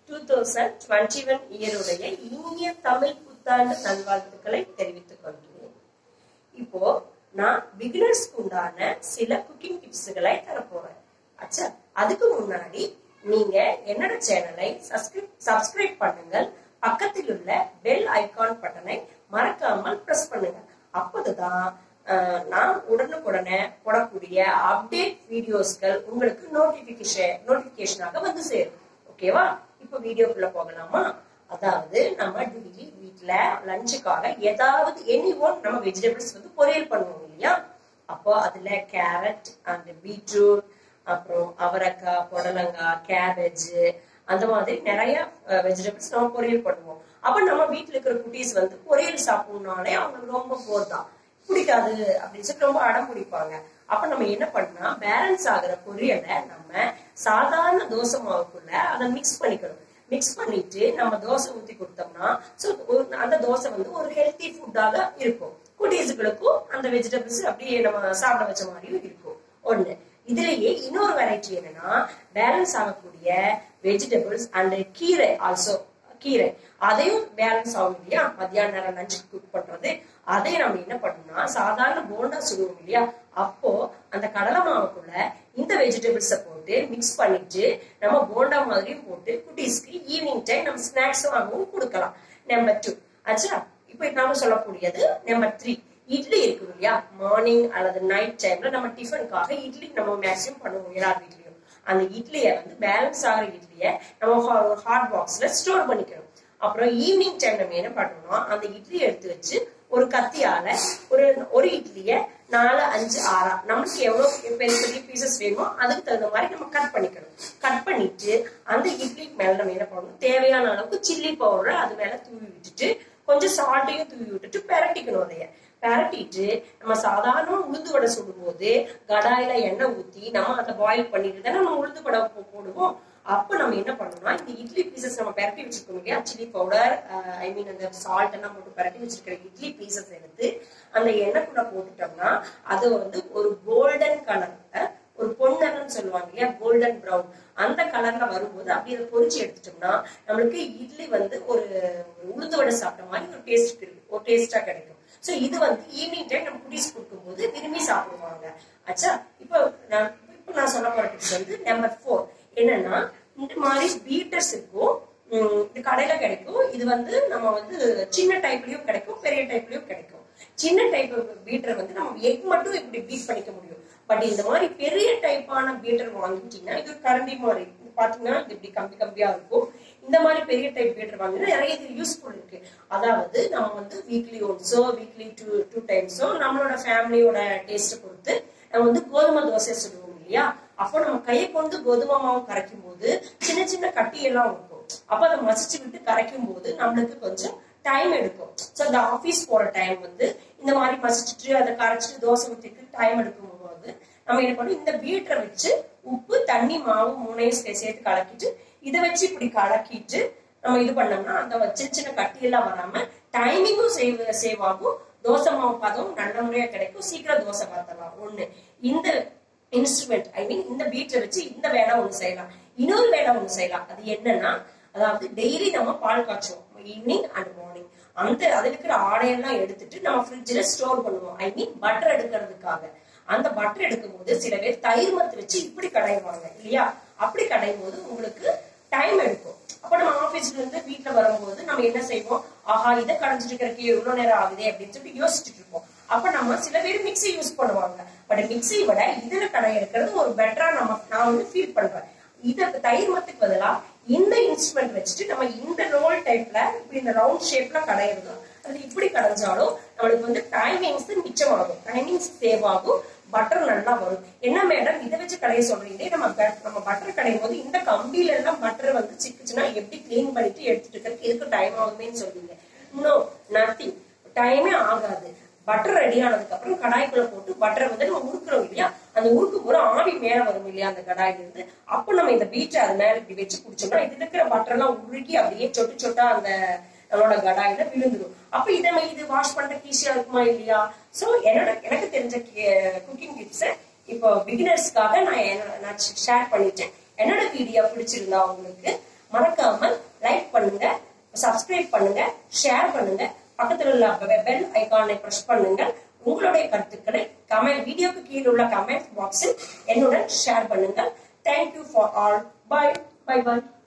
two thousand twenty one இயருடைய இனிய தமிழ் புத்தாண்டு நல்வாழ்த்துக்களை தெரிவித்துக் கொள்கிறேன் இப்போ நான் பிகினர்ஸ்க்கு உண்டான சில குக்கிங் டிப்ஸ்களை தரப்போறேன் அச்சா அதுக்கு முன்னாடி நீங்க என்னோட சேனலை சப்ஸ்கிரைப் சப்ஸ்கிரைப் பண்ணுங்கள் பக்கத்தில் உள்ள பெல் ஐகான் பட்டனை மறக்காமல் பிரஸ் பண்ணுங்க அப்போதுதான் அஹ், நான் உடனுக்குடனே போடக்கூடிய அப்டேட் வீடியோஸ்கள் உங்களுக்கு நோட்டிபிகேஷன் நோட்டிபிகேஷனாக வந்து சேரும் ஓகேவா இப்போ வீடியோக்குள்ள போகலாமா அதாவது நம்ம டெய்லி வீட்ல லஞ்சுக்காக ஏதாவது எனி ஒன் நம்ம வெஜிடபிள்ஸ் வந்து பொரியல் பண்ணுவோம் இல்லையா அப்போ அதுல கேரட் அண்ட் பீட்ரூட் அப்புறம் அவரைக்காய் புடலங்காய் கேபேஜ் அந்த மாதிரி நிறைய வெஜிடபிள்ஸ் நம்ம பொரியல் பண்ணுவோம் அப்ப நம்ம வீட்ல இருக்கிற குட்டீஸ் வந்து பொரியல் சாப்பிடணும்னாலே அவங்களுக்கு ரொம்ப போர் தான் பிடிக்காது அப்படின்னு சொல்லி ரொம்ப அடம் பிடிப்பாங்க அப்ப நம்ம என்ன பண்ணா பேலன்ஸ் ஆகுற பொரியலை நம்ம சாதாரண தோசை மாவுக்குள்ள அதை மிக்ஸ் பண்ணிக்கணும் மிக்ஸ் பண்ணிட்டு நம்ம தோசை ஊத்தி கொடுத்தோம்னா ஸோ அந்த தோசை வந்து ஒரு ஹெல்த்தி ஃபுட்டாக இருக்கும் குட்டீஸுகளுக்கும் அந்த வெஜிடபிள்ஸ் அப்படியே நம்ம சாப்பிட வச்ச மாதிரியும் இருக்கும் ஒண்ணு இதுலயே இன்னொரு வெரைட்டி என்னன்னா பேலன்ஸ் ஆகக்கூடிய வெஜிடபிள்ஸ் அண்ட் கீரை ஆல்சோ கீரை அதையும் பேலன்ஸ் ஆகும் இல்லையா மத்தியான நேரம் லஞ்ச் குக் பண்றது அதை நம்ம என்ன பண்ணணும்னா சாதாரண போண்டா சுடுவோம் இல்லையா அப்போ அந்த கடலை மாவுக்குள்ள இந்த வெஜிடபிள்ஸை போட்டு மிக்ஸ் பண்ணிட்டு நம்ம போண்டா மாதிரியும் போட்டு குட்டீஸ்க்கு ஈவினிங் டைம் நம்ம ஸ்நாக்ஸாகவும் கொடுக்கலாம் நம்பர் டூ ஆச்சா இப்போ நாம சொல்லக்கூடியது நம்பர் த்ரீ இட்லி இருக்கும் இல்லையா மார்னிங் அல்லது நைட் டைம்ல நம்ம டிஃபனுக்காக இட்லி நம்ம மேக்ஸிமம் பண்ணுவோம் எல்லார் வீட்லயும் அந்த இட்லியை வந்து பேலன்ஸ் ஆகிற இட்லியை நம்ம ஹாட் பாக்ஸ்ல ஸ்டோர் பண்ணிக்கணும் அப்புறம் ஈவினிங் டைம் நம்ம என்ன பண்ணணும்னா அந்த இட்லியை எடுத்து வச்சு ஒரு கத்தியால ஒரு ஒரு இட்லிய நாலு அஞ்சு ஆறா நமக்கு எவ்வளவு பெரிய பெரிய பீசஸ் வேணுமோ அதுக்கு தகுந்த மாதிரி நம்ம கட் பண்ணிக்கணும் கட் பண்ணிட்டு அந்த இட்லி மேல நம்ம என்ன பண்ணணும் தேவையான அளவுக்கு சில்லி பவுடரை அது மேல தூவி விட்டுட்டு கொஞ்சம் சால்ட்டையும் தூவி விட்டுட்டு பெரட்டிக்கணும் அதைய பெரட்டிட்டு நம்ம சாதாரண உளுந்து வடை சுடும்போது கடாயில எண்ணெய் ஊத்தி நம்ம அதை பாயில் பண்ணிட்டு தானே நம்ம உளுந்து வடை போ- போடுவோம் அப்ப நம்ம என்ன பண்ணணும்னா இந்த இட்லி பீசஸ் நம்ம பெரட்டி வச்சிருக்கோம் இல்லையா சில்லி பவுடர் ஐ மீன் அந்த சால்ட் எல்லாம் போட்டு பெரட்டி வச்சிருக்கிற இட்லி பீசஸ் எடுத்து அந்த எண்ணெய்க்குள்ள போட்டுட்டோம்னா அது வந்து ஒரு கோல்டன் கலர்ல ஒரு பொன்னரன்னு சொல்லுவாங்க இல்லையா கோல்டன் ப்ரௌன் அந்த கலர்ல வரும்போது அப்படி அதை பொரிச்சு எடுத்துட்டோம்னா நம்மளுக்கு இட்லி வந்து ஒரு ஒரு உளுந்து வடை சாப்பிட்ட மாதிரி ஒரு டேஸ்ட் ஒரு டேஸ்டா கிடைக்கும் சோ இது வந்து ஈவினிங் டைம் நம்ம குட்டீஸ் கொடுக்கும்போது விரும்பி சாப்பிடுவாங்க ஆச்சா இப்போ நான் இப்போ நான் சொல்ல போற டிப்ஸ் வந்து நம்பர் ஃபோர் என்னன்னா இந்த மாதிரி பீட்டர்ஸ் இருக்கும் உம் இது கடையில கிடைக்கும் இது வந்து நம்ம வந்து சின்ன டைப்லயும் கிடைக்கும் பெரிய டைப்லயும் கிடைக்கும் சின்ன டைப் பீட்டர் வந்து நம்ம எக் மட்டும் இப்படி பீட் பண்ணிக்க முடியும் பட் இந்த மாதிரி பெரிய டைப்பான பீட்டர் வாங்கிட்டீங்கன்னா இது ஒரு கரண்டி மாதிரி இது பாத்தீங்கன்னா இது இப்படி கம்பி கம்பியா இருக்கும் இந்த மாதிரி பெரிய டைப் பீட்டர் வாங்கினா நிறைய இது யூஸ்ஃபுல் இருக்கு அதாவது நம்ம வந்து வீக்லி ஒன்ஸோ வீக்லி டூ டூ டைம்ஸோ நம்மளோட ஃபேமிலியோட டேஸ்ட்டை பொறுத்து நம்ம வந்து கோதுமை தோசை சுடுவோம் இல்லையா அப்போ நம்ம கையை கொண்டு கோதுமை மாவு கரைக்கும் போது சின்ன சின்ன கட்டி எல்லாம் இருக்கும் அப்ப அதை மசிச்சு விட்டு கரைக்கும் போது நம்மளுக்கு கொஞ்சம் டைம் எடுக்கும் ஸோ அந்த ஆஃபீஸ் போற டைம் வந்து இந்த மாதிரி மசிச்சுட்டு அதை கரைச்சிட்டு தோசை ஊற்றிட்டு டைம் எடுக்கும் போது நம்ம என்ன பண்ணணும் இந்த பீட்டரை வச்சு உப்பு தண்ணி மாவு மூணையும் சே- சேர்த்து கலக்கிட்டு இதை வச்சு இப்படி கலக்கிட்டு நம்ம இது பண்ணோம்னா அந்த சின்ன சின்ன கட்டி எல்லாம் வராம டைமிங்கும் சேவ் சேவ் ஆகும் தோசை மாவு பதம் நல்ல முறையா கிடைக்கும் சீக்கிரம் தோசை பார்த்தலாம் ஒண்ணு இந்த இன்ஸ்ட்ருமெண்ட் ஐ மீன் இந்த பீட்டை வச்சு இந்த வேலை ஒண்ணு செய்யலாம் இன்னொரு வேலை ஒண்ணு செய்யலாம் அது என்னன்னா அதாவது டெய்லி நம்ம பால் காய்ச்சுவோம் ஈவினிங் அண்ட் மார்னிங் அந்த அதுல இருக்கிற ஆடையெல்லாம் எடுத்துட்டு நம்ம ஃப்ரிட்ஜில் ஸ்டோர் பண்ணுவோம் ஐ மீன் பட்டர் எடுக்கிறதுக்காக அந்த பட்டர் எடுக்கும் போது சில பேர் தயிர் மத்து வச்சு இப்படி கடைவாங்க இல்லையா அப்படி கடையும் போது உங்களுக்கு டைம் எடுக்கும் அப்ப நம்ம ஆபீஸ்ல இருந்து வீட்டுல வரும்போது நம்ம என்ன செய்வோம் ஆஹா இதை கடைஞ்சிட்டு இருக்கிறதுக்கு எவ்வளவு நேரம் ஆகுதே அப்படின்னு சொல்லி யோசிச்சுட்டு இருப்போம் அப்ப நம்ம சில பேர் மிக்ஸி யூஸ் பண்ணுவாங்க பட் மிக்ஸி விட இதுல கடை எடுக்கிறது ஒரு பெட்டரா நம்ம நான் வந்து ஃபீல் பண்றேன் இத தயிர் மத்துக்கு பதிலா இந்த இன்ஸ்ட்ருமெண்ட் வச்சுட்டு நம்ம இந்த ரோல் டைப்ல இப்படி இந்த ரவுண்ட் ஷேப்ல கடையிறோம் அது இப்படி கடைஞ்சாலும் நம்மளுக்கு வந்து டைமிங்ஸ் மிச்சமாகும் டைமிங்ஸ் சேவ் ஆகும் பட்டர் நல்லா வரும் என்ன மேடம் இதை வச்சு கடைய சொல்றீங்களே நம்ம ப- நம்ம பட்டர் கடையும் போது இந்த கம்பியில எல்லாம் பட்டர் வந்து சிக்குச்சுன்னா எப்படி க்ளீன் பண்ணிட்டு எடுத்துட்டு இருக்கிறதுக்கு எதுக்கு டைம் ஆகுமேன்னு சொல்றீங்க இன்னும் நத்திங் டைமே ஆகாது பட்டர் ரெடி ஆனதுக்கு அப்புறம் கடாய்க்குள்ள போட்டு பட்டரை வந்து நம்ம உருக்குறோம் இல்லையா அந்த உருக்கு பூரா ஆவி மேல வரும் இல்லையா அந்த கடாயில இருந்து அப்ப நம்ம இந்த பீட்டை அது மேல இப்படி வச்சு குடிச்சோம்னா இதுல இருக்கிற பட்டர் எல்லாம் உருகி அப்படியே சொட்டு சொட்டா அந்த நம்மளோட கடாயில விழுந்துடும் அப்ப இதை நம்ம இது வாஷ் பண்றதுக்கு ஈஸியா இருக்குமா இல்லையா சோ என்னோட எனக்கு தெரிஞ்ச குக்கிங் டிப்ஸ் இப்போ பிகினர்ஸ்க்காக நான் என்ன- நான் ஷேர் பண்ணிட்டேன் என்னோட வீடியோ பிடிச்சிருந்தா உங்களுக்கு மறக்காம லைக் பண்ணுங்க சப்ஸ்கிரைப் பண்ணுங்க ஷேர் பண்ணுங்க பக்கத்துல உள்ள பெல் ஐகானை பிரஸ் பண்ணுங்க உங்களுடைய கருத்துக்களை கமெண்ட் வீடியோக்கு கீழே உள்ள கமெண்ட் பாக்ஸில் என்னுடன் ஷேர் பண்ணுங்க thank you for all bye bye by